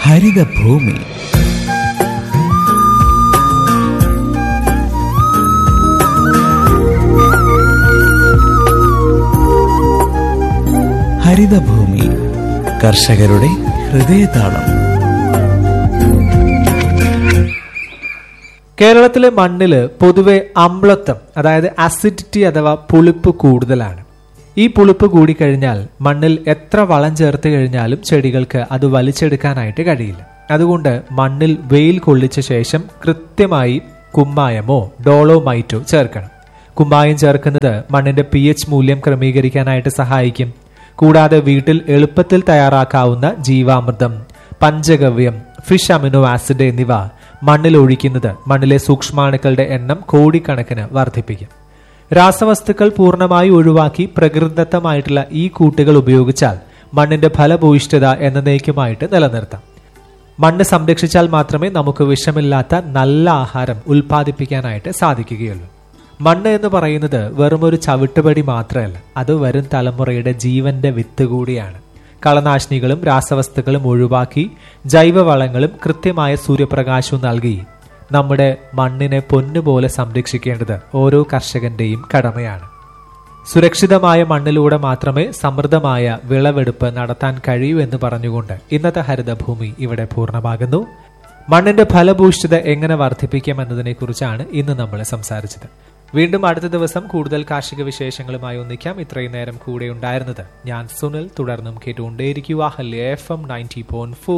ഹരിതഭൂമി ഹരിതഭൂമി കർഷകരുടെ ഹൃദയതാളം കേരളത്തിലെ മണ്ണില് പൊതുവെ അമ്ലത്വം അതായത് അസിഡിറ്റി അഥവാ പുളിപ്പ് കൂടുതലാണ് ഈ പുളിപ്പ് കൂടിക്കഴിഞ്ഞാൽ മണ്ണിൽ എത്ര വളം ചേർത്ത് കഴിഞ്ഞാലും ചെടികൾക്ക് അത് വലിച്ചെടുക്കാനായിട്ട് കഴിയില്ല അതുകൊണ്ട് മണ്ണിൽ വെയിൽ കൊള്ളിച്ച ശേഷം കൃത്യമായി കുമ്മായമോ ഡോളോമൈറ്റോ ചേർക്കണം കുമ്മായം ചേർക്കുന്നത് മണ്ണിന്റെ പി എച്ച് മൂല്യം ക്രമീകരിക്കാനായിട്ട് സഹായിക്കും കൂടാതെ വീട്ടിൽ എളുപ്പത്തിൽ തയ്യാറാക്കാവുന്ന ജീവാമൃതം പഞ്ചഗവ്യം ഫിഷ് അമിനോ ആസിഡ് എന്നിവ മണ്ണിൽ ഒഴിക്കുന്നത് മണ്ണിലെ സൂക്ഷ്മാണുക്കളുടെ എണ്ണം കോടിക്കണക്കിന് വർദ്ധിപ്പിക്കും രാസവസ്തുക്കൾ പൂർണ്ണമായി ഒഴിവാക്കി പ്രകൃതിദത്തമായിട്ടുള്ള ഈ കൂട്ടുകൾ ഉപയോഗിച്ചാൽ മണ്ണിന്റെ ഫലഭൂയിഷ്ഠത എന്നേക്കുമായിട്ട് നിലനിർത്താം മണ്ണ് സംരക്ഷിച്ചാൽ മാത്രമേ നമുക്ക് വിഷമില്ലാത്ത നല്ല ആഹാരം ഉൽപ്പാദിപ്പിക്കാനായിട്ട് സാധിക്കുകയുള്ളൂ മണ്ണ് എന്ന് പറയുന്നത് വെറുമൊരു ചവിട്ടുപടി മാത്രമല്ല അത് വരും തലമുറയുടെ ജീവന്റെ വിത്ത് കൂടിയാണ് കളനാശിനികളും രാസവസ്തുക്കളും ഒഴിവാക്കി ജൈവവളങ്ങളും കൃത്യമായ സൂര്യപ്രകാശവും നൽകി നമ്മുടെ മണ്ണിനെ പൊന്നുപോലെ സംരക്ഷിക്കേണ്ടത് ഓരോ കർഷകന്റെയും കടമയാണ് സുരക്ഷിതമായ മണ്ണിലൂടെ മാത്രമേ സമൃദ്ധമായ വിളവെടുപ്പ് നടത്താൻ കഴിയൂ എന്ന് പറഞ്ഞുകൊണ്ട് ഇന്നത്തെ ഹരിതഭൂമി ഇവിടെ പൂർണ്ണമാകുന്നു മണ്ണിന്റെ ഫലഭൂഷ്ഠിത എങ്ങനെ വർദ്ധിപ്പിക്കാം എന്നതിനെക്കുറിച്ചാണ് ഇന്ന് നമ്മൾ സംസാരിച്ചത് വീണ്ടും അടുത്ത ദിവസം കൂടുതൽ കാർഷിക വിശേഷങ്ങളുമായി ഒന്നിക്കാം ഇത്രയും നേരം കൂടെ ഉണ്ടായിരുന്നത് ഞാൻ സുനിൽ തുടർന്നും കേട്ടുകൊണ്ടേയിരിക്കുക ഹല്യ F M ninety point four